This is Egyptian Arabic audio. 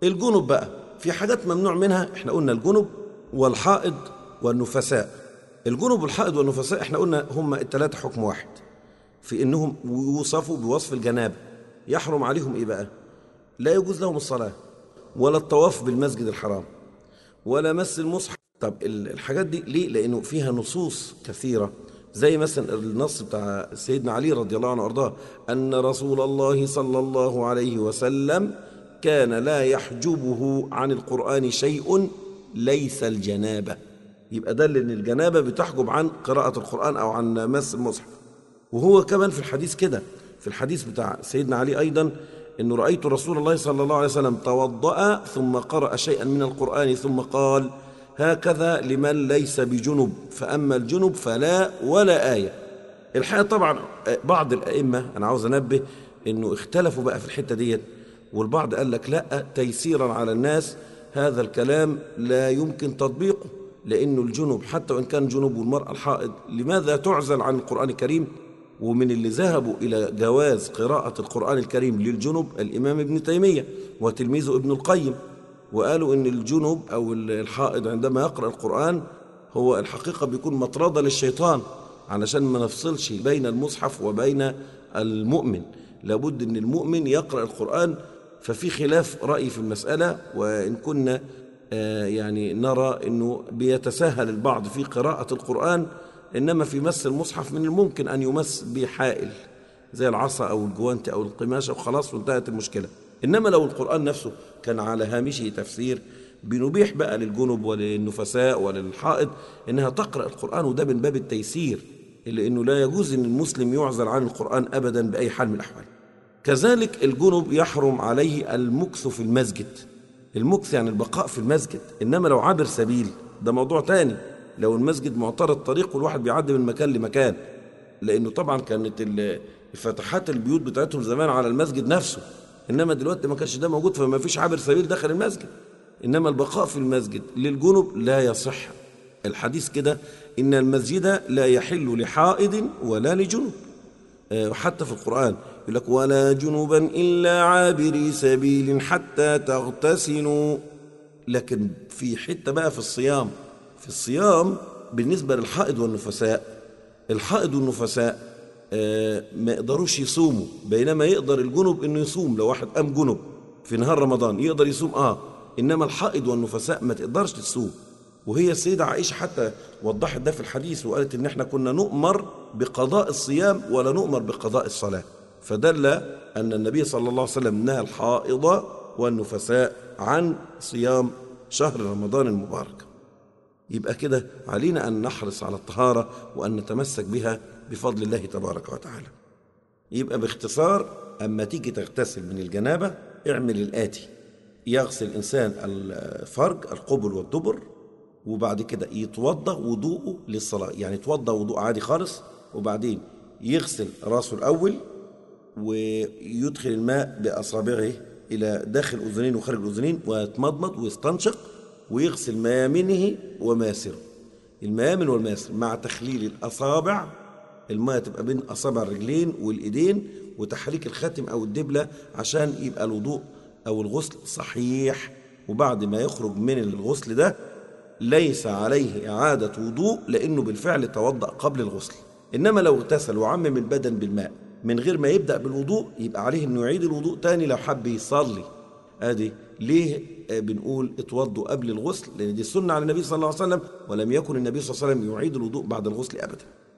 الجنب بقى في حاجات ممنوع منها احنا قلنا الجنب والحائض والنفساء الجنب والحائض والنفساء احنا قلنا هم الثلاثة حكم واحد في انهم يوصفوا بوصف الجنابة يحرم عليهم ايه بقى لا يجوز لهم الصلاة ولا الطواف بالمسجد الحرام ولا مس المصحف طب الحاجات دي ليه لانه فيها نصوص كثيرة زي مثلا النص بتاع سيدنا علي رضي الله عنه وارضاه ان رسول الله صلى الله عليه وسلم كان لا يحجبه عن القرآن شيء ليس الجنابة يبقى ده ان الجنابة بتحجب عن قراءة القرآن أو عن مس المصحف وهو كمان في الحديث كده في الحديث بتاع سيدنا علي أيضا أنه رأيت رسول الله صلى الله عليه وسلم توضأ ثم قرأ شيئا من القرآن ثم قال هكذا لمن ليس بجنب فأما الجنب فلا ولا آية الحقيقة طبعا بعض الأئمة أنا عاوز أنبه أنه اختلفوا بقى في الحتة ديت والبعض قال لك لا تيسيرا على الناس هذا الكلام لا يمكن تطبيقه لأنه الجنوب حتى وإن كان جنوب والمرأة الحائض لماذا تعزل عن القرآن الكريم ومن اللي ذهبوا إلى جواز قراءة القرآن الكريم للجنوب الإمام ابن تيمية وتلميذه ابن القيم وقالوا إن الجنوب أو الحائض عندما يقرأ القرآن هو الحقيقة بيكون مطردة للشيطان علشان ما نفصلش بين المصحف وبين المؤمن لابد أن المؤمن يقرأ القرآن ففي خلاف رأي في المسألة وإن كنا يعني نرى أنه بيتساهل البعض في قراءة القرآن إنما في مس المصحف من الممكن أن يمس بحائل زي العصا أو الجوانت أو القماشة وخلاص وانتهت المشكلة إنما لو القرآن نفسه كان على هامشه تفسير بنبيح بقى للجنب وللنفساء وللحائض إنها تقرأ القرآن وده من باب التيسير إلا إنه لا يجوز أن المسلم يعزل عن القرآن أبدا بأي حال من الأحوال كذلك الجنب يحرم عليه المكث في المسجد المكث يعني البقاء في المسجد إنما لو عبر سبيل ده موضوع تاني لو المسجد معترض طريق والواحد بيعدي من مكان لمكان لأنه طبعا كانت الفتحات البيوت بتاعتهم زمان على المسجد نفسه إنما دلوقتي ما كانش ده موجود فما فيش عابر سبيل داخل المسجد إنما البقاء في المسجد للجنب لا يصح الحديث كده إن المسجد لا يحل لحائض ولا لجنب حتى في القرآن يقول لك ولا جنبا إلا عابري سبيل حتى تغتسلوا لكن في حتة بقى في الصيام في الصيام بالنسبة للحائض والنفساء الحائض والنفساء ما يقدروش يصوموا بينما يقدر الجنب انه يصوم لو واحد قام جنب في نهار رمضان يقدر يصوم اه انما الحائض والنفساء ما تقدرش تصوم وهي السيدة عائشة حتى وضحت ده في الحديث وقالت ان احنا كنا نؤمر بقضاء الصيام ولا نؤمر بقضاء الصلاة فدل ان النبي صلى الله عليه وسلم نهى الحائض والنفساء عن صيام شهر رمضان المبارك يبقى كده علينا أن نحرص على الطهارة وأن نتمسك بها بفضل الله تبارك وتعالى يبقى باختصار أما تيجي تغتسل من الجنابة اعمل الآتي يغسل الإنسان الفرج القبل والدبر وبعد كده يتوضأ وضوءه للصلاة يعني يتوضأ وضوء عادي خالص وبعدين يغسل راسه الأول ويدخل الماء بأصابعه إلى داخل الأذنين وخارج الأذنين ويتمضمض ويستنشق ويغسل ميامنه وماسره الميامن والماسر مع تخليل الأصابع الماء تبقى بين أصابع الرجلين والإيدين وتحريك الخاتم أو الدبلة عشان يبقى الوضوء أو الغسل صحيح وبعد ما يخرج من الغسل ده ليس عليه إعادة وضوء لأنه بالفعل توضأ قبل الغسل إنما لو اغتسل وعمم البدن بالماء من غير ما يبدأ بالوضوء يبقى عليه أنه يعيد الوضوء تاني لو حب يصلي ادي ليه بنقول اتوضوا قبل الغسل لان دي السنه على النبي صلى الله عليه وسلم ولم يكن النبي صلى الله عليه وسلم يعيد الوضوء بعد الغسل ابدا